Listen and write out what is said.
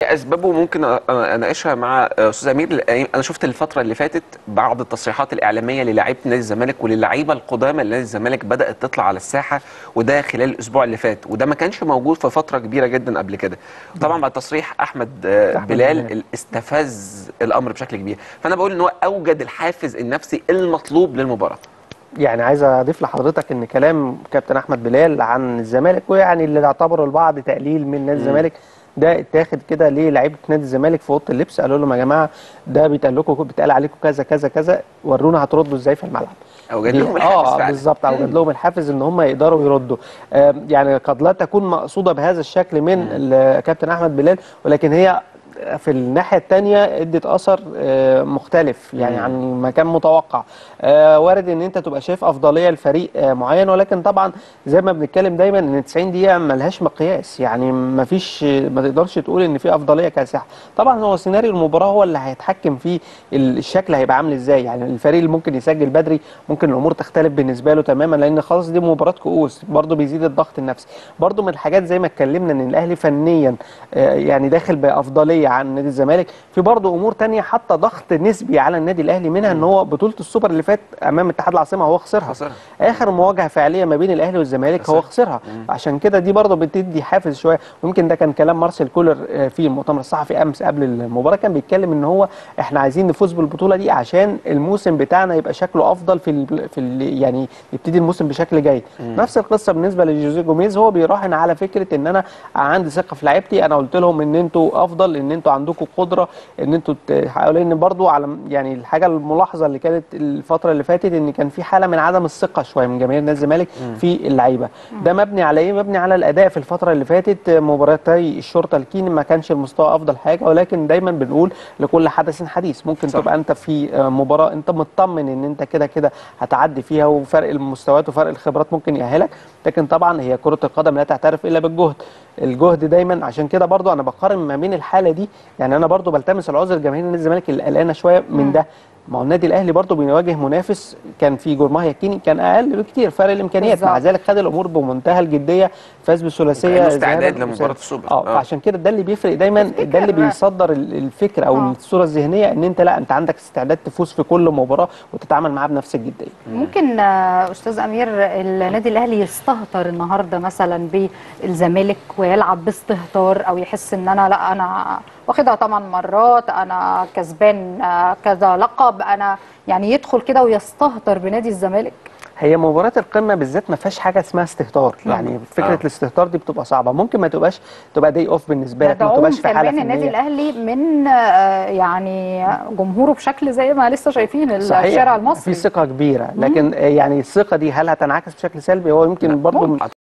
ايه اسبابه ممكن أ- اناقشها مع استاذ امير انا شفت الفتره اللي فاتت بعض التصريحات الاعلاميه للاعيبه نادي الزمالك وللعيبه القدامى لنادي الزمالك بدات تطلع على الساحه وده خلال الاسبوع اللي فات وده ما كانش موجود في فتره كبيره جدا قبل كده طبعا بعد تصريح احمد آه، أحمد بلال بلال. استفز الامر بشكل كبير فانا بقول ان هو اوجد الحافز النفسي المطلوب للمباراه يعني عايز اضيف لحضرتك ان كلام كابتن احمد بلال عن الزمالك ويعني اللي اعتبره البعض تقليل من نادي الزمالك ده اتاخد كده ليه لعيبه نادي الزمالك في اوضه اللبس قالوا لهم يا جماعه ده بيتقال لكم بيتقال عليكم كذا كذا كذا ورونا هتردوا ازاي في الملعب اوجد دي- لهم الحافز اه فعلا بالظبط اوجد لهم الحافز ان هم يقدروا يردوا آه يعني قد لا تكون مقصوده بهذا الشكل من ال- كابتن احمد بلال ولكن هي في الناحيه الثانيه ادت اثر آه، مختلف يعني مم. عن ما كان متوقع آه، وارد ان انت تبقى شايف افضليه لفريق آه، معين ولكن طبعا زي ما بنتكلم دايما ان 90 دقيقه ملهاش مقياس يعني ما فيش ما تقدرش تقول ان في افضليه كاسحه طبعا هو سيناريو المباراه هو اللي هيتحكم في ال- الشكل هيبقى عامل ازاي يعني الفريق اللي ممكن يسجل بدري ممكن الامور تختلف بالنسبه له تماما لان خلاص دي مباراه كؤوس برضه بيزيد الضغط النفسي برضه من الحاجات زي ما اتكلمنا ان الاهلي فنيا آه، يعني داخل بافضليه عن نادي الزمالك في برضه امور تانية حتى ضغط نسبي على النادي الاهلي منها ان هو بطوله السوبر اللي فات امام اتحاد العاصمه هو خسرها خسرها. اخر مواجهه فعليه ما بين الاهلي والزمالك هو خسرها عشان كده دي برضه بتدي حافز شويه ممكن ده كان كلام مارسيل كولر آه، في المؤتمر الصحفي امس قبل المباراه كان بيتكلم ان هو احنا عايزين نفوز بالبطوله دي عشان الموسم بتاعنا يبقى شكله افضل في ال في ال يعني يبتدي الموسم بشكل جيد نفس القصه بالنسبه لجوزيه جوميز هو بيراهن على فكره ان انا عندي ثقه في لعيبتي انا قلت لهم ان انتوا افضل ان انتوا عندكم قدره ان انتوا تحققوا لان برضو على يعني الحاجه الملاحظه اللي كانت الفتره اللي فاتت ان كان في حاله من عدم الثقه شويه من جماهير نادي الزمالك في اللعيبه ده مبني على ايه مبني على الاداء في الفتره اللي فاتت مباراتي الشرطه الكيني ما كانش المستوى افضل حاجه ولكن دايما بنقول لكل حدث حديث ممكن صح. تبقى انت في مباراه انت مطمن ان انت كده كده هتعدي فيها وفرق المستويات وفرق الخبرات ممكن يأهلك لكن طبعا هي كره القدم لا تعترف الا بالجهد الجهد دايما عشان كده برضو انا بقارن ما بين الحاله دي يعني انا برضو بلتمس العذر جماهير نادي الزمالك اللي قلقانه شويه من ده ما هو النادي الاهلي برضو بيواجه منافس كان في جورماه يكيني كان اقل بكتير فرق الامكانيات مع بالظبط. ذلك خد الامور بمنتهى الجديه فاز بالثلاثيه وكأنه استعداد ذهاباً لمباراة وسير. السوبر. اه آه. فعشان كده ده اللي بيفرق دايما ده اللي تفتكر- بيصدر ال- الفكره او آه. الصوره الذهنيه ان انت لا انت عندك استعداد تفوز في كل مباراه وتتعامل معاها بنفس الجديه ممكن آه، استاذ امير النادي الاهلي يستهتر النهارده مثلا بالزمالك ويلعب باستهتار او يحس ان انا لا انا واخدها طبعا مرات انا كسبان آه، كذا لقب انا يعني يدخل كده ويستهتر بنادي الزمالك هي مباراة القمة بالذات ما فيهاش حاجة اسمها استهتار، يعني فكرة آه. الاستهتار دي بتبقى صعبة، ممكن ما تبقاش تبقى داي اوف بالنسبة لك، ما مدعوم تبقاش في حالة كمان النادي فنية الاهلي من آه، يعني جمهوره بشكل زي ما لسه شايفين الشارع المصري في ثقة كبيرة، لكن آه، يعني الثقة دي هل هتنعكس بشكل سلبي؟ هو يمكن برضه